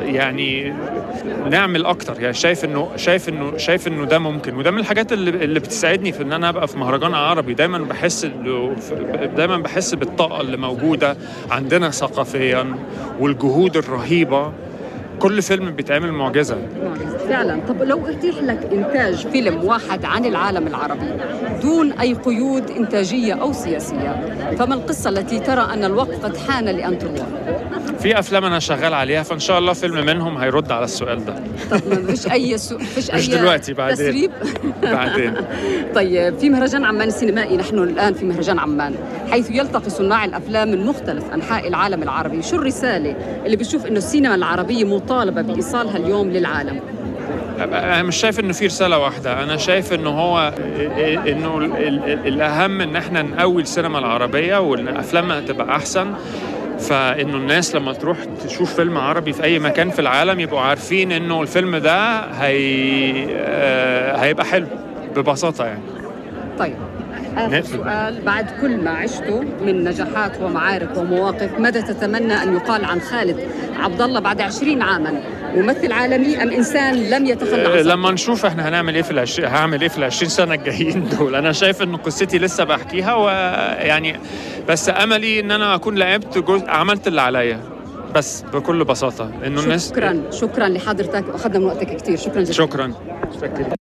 يعني نعمل اكتر يعني شايف انه شايف انه شايف انه ده ممكن وده من الحاجات اللي, اللي بتساعدني في ان انا ابقى في مهرجان عربي دايما بحس انه دايما بحس بالطاقه اللي موجوده عندنا ثقافيا والجهود الرهيبه كل فيلم بيتعمل معجزه فعلا طب لو اتيح لك انتاج فيلم واحد عن العالم العربي دون اي قيود انتاجيه او سياسيه فما القصه التي ترى ان الوقت قد حان لان تروى في افلام انا شغال عليها فان شاء الله فيلم منهم هيرد على السؤال ده طب ما فيش اي سو... فيش مش اي دلوقتي بعدين تسريب بعدين طيب في مهرجان عمان السينمائي نحن الان في مهرجان عمان حيث يلتقي صناع الافلام من مختلف انحاء العالم العربي شو الرساله اللي بتشوف انه السينما العربيه مطالبه بايصالها اليوم للعالم انا مش شايف انه في رساله واحده انا شايف انه هو انه ال- ال- الاهم ان احنا نقوي السينما العربيه وان افلامها تبقى احسن فانه الناس لما تروح تشوف فيلم عربي في اي مكان في العالم يبقوا عارفين انه الفيلم ده هي آه، هيبقى حلو ببساطه يعني طيب آخر نقفل. سؤال بعد كل ما عشته من نجاحات ومعارك ومواقف ماذا تتمنى أن يقال عن خالد عبد الله بعد 20 عاما ممثل عالمي أم إنسان لم يتخلى عن آه، صوته؟ لما نشوف احنا هنعمل ايه في العشرين هعمل ايه في العشرين سنه الجايين دول انا شايف انه قصتي لسه بحكيها ويعني بس املي ان انا اكون لعبت جزء عملت اللي عليا بس بكل بساطه انه الناس شكرا شكرا لحضرتك واخذنا من وقتك كثير شكرا جزيلا شكرا شكرا